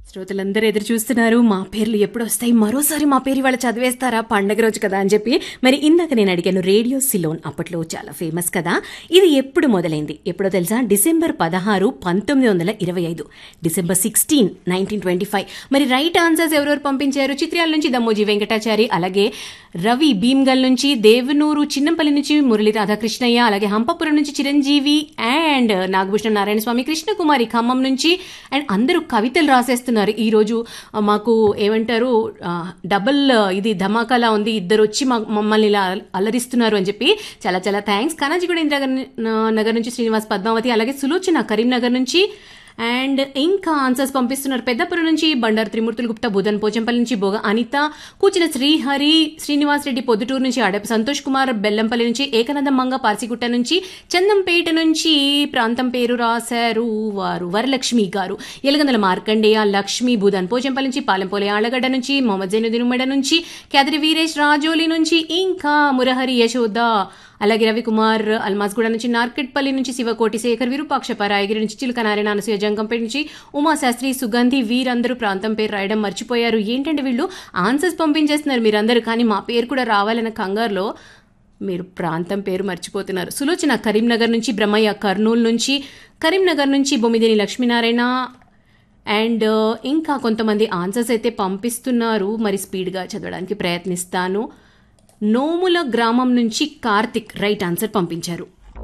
శ్రోతలందరూ ఎదురు చూస్తున్నారు మా పేర్లు ఎప్పుడు వస్తాయి మరోసారి మా పేరు ఇవాళ చదివేస్తారా పండగ రోజు కదా అని చెప్పి మరి ఇందాక నేను అడిగాను రేడియో సిలోన్ అప్పట్లో చాలా ఫేమస్ కదా ఇది ఎప్పుడు మొదలైంది ఎప్పుడో తెలుసా డిసెంబర్ పదహారు పంతొమ్మిది వందల ఇరవై ఐదు December sixteen nineteen twenty five మరి రైట్ ఆన్సర్స్ ఎవరెవరు పంపించారు చిత్రాల నుంచి దమ్మోజీ వెంకటాచారి అలాగే రవి భీమ్గల్ నుంచి దేవనూరు చిన్నంపల్లి నుంచి మురళి రాధాకృష్ణయ్య అలాగే హంపపురం నుంచి చిరంజీవి అండ్ నాగభూషణ నారాయణ స్వామి కృష్ణకుమారి ఖమ్మం నుంచి అండ్ అందరూ కవితలు రాసేస్తున్నారు ఈ రోజు ఆ, మాకు ఏమంటారు ఆ, డబుల్ ఆ, ఇది ధమాకాలా ఉంది ఇద్దరు వచ్చి మా మమ్మల్ని ఇలా అలరిస్తున్నారు అని చెప్పి చాలా చాలా థ్యాంక్స్ కనాజిగూడ ఇందిరా నగర్ నుంచి శ్రీనివాస్ పద్మావతి అలాగే సులోచన కరీంనగర్ నుంచి అండ్ ఇంకా ఆన్సర్స్ పంపిస్తున్నారు పెద్దపురం నుంచి బండారు త్రిమూర్తులు గుప్తా బుధన్ పోచంపల్లి నుంచి బోగ అనిత కూచిన శ్రీహరి శ్రీనివాస్ రెడ్డి పొద్దుటూరు నుంచి అడప సంతోష్ కుమార్ బెల్లంపల్లి నుంచి ఏకనంద మంగ పార్సిగుట్ట నుంచి చందంపేట నుంచి ప్రాంతం పేరు రాశారు వారు వరలక్ష్మి గారు ఎలగందల మార్కండేయ లక్ష్మి బుధన్ పోచంపల్లి నుంచి పాలెంపోలే ఆళ్లగడ్డ నుంచి మొహమ్మద్ జైనుద్దీన్ ఉమ్మడ నుంచి కేదరి వీరేష్ రాజోలి నుంచి ఇంకా మురహరి యశోద అలాగే రవికుమార్ అల్మాస్గూడ నుంచి నార్కెట్పల్లి నుంచి శివకోటి శేఖర్ విరూపాక్ష పరాయగిరి నుంచి చిలుక నారాయణ అనసూయ జంగంపేట నుంచి ఉమాశాస్త్రి సుగంధి వీరందరూ ప్రాంతం పేరు రాయడం మర్చిపోయారు ఏంటంటే వీళ్ళు ఆన్సర్స్ పంపించేస్తున్నారు మీరందరూ కానీ మా పేరు కూడా రావాలన్న కంగారులో మీరు ప్రాంతం పేరు మర్చిపోతున్నారు సులోచన కరీంనగర్ నుంచి బ్రహ్మయ్య కర్నూలు నుంచి కరీంనగర్ నుంచి బొమ్మిదేని లక్ష్మీనారాయణ అండ్ ఇంకా కొంతమంది ఆన్సర్స్ అయితే పంపిస్తున్నారు మరి స్పీడ్గా చదవడానికి ప్రయత్నిస్తాను నోముల గ్రామం నుంచి కార్తిక్ రైట్ ఆన్సర్ పంపించారు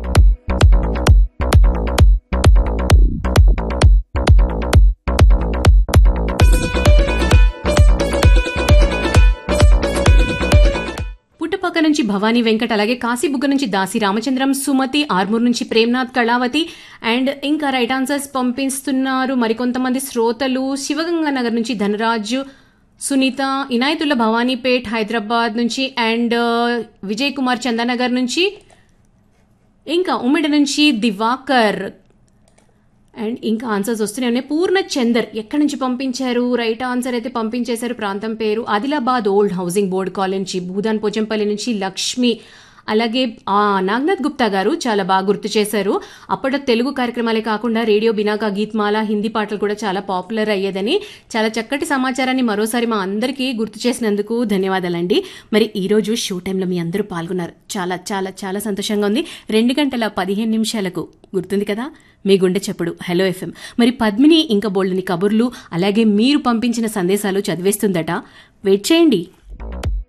పుట్టపక్క నుంచి భవానీ వెంకట్ అలాగే కాశీబుగ్గ నుంచి దాసి రామచంద్రం సుమతి ఆర్మూర్ నుంచి ప్రేమ్నాథ్ కళావతి అండ్ ఇంకా రైట్ ఆన్సర్స్ పంపిస్తున్నారు మరికొంతమంది శ్రోతలు శివగంగా నగర్ నుంచి ధనరాజు సునీత ఇనాయతుల్లా భవానీపేట్ హైదరాబాద్ నుంచి అండ్ విజయ్ కుమార్ చందానగర్ నుంచి ఇంకా ఉమ్మిడి నుంచి దివాకర్ అండ్ ఇంకా ఆన్సర్స్ వస్తూనే ఉన్నాయి పూర్ణ చందర్ ఎక్కడి నుంచి పంపించారు రైట్ ఆన్సర్ అయితే పంపించేశారు ప్రాంతం పేరు Adilabad old housing board college నుంచి భూదాన్ పోచంపల్లి నుంచి లక్ష్మి అలాగే ఆ నాగనాథ్ గుప్తా గారు చాలా బాగా గుర్తు చేశారు అప్పట్లో తెలుగు కార్యక్రమాలే కాకుండా రేడియో బినాకా గీత్మాల హిందీ పాటలు కూడా చాలా పాపులర్ అయ్యేదని చాలా చక్కటి సమాచారాన్ని మరోసారి మా అందరికీ గుర్తు చేసినందుకు ధన్యవాదాలండి మరి ఈ రోజు షో టైంలో మీ అందరూ పాల్గొన్నారు చాలా చాలా చాలా సంతోషంగా ఉంది రెండు గంటల పదిహేను నిమిషాలకు గుర్తుంది కదా మీ గుండె చెప్పుడు హలో ఎఫ్ఎం మరి పద్మిని ఇంకా బోల్డ్ని కబుర్లు అలాగే మీరు పంపించిన సందేశాలు చదివేస్తుందట వెయిట్ చేయండి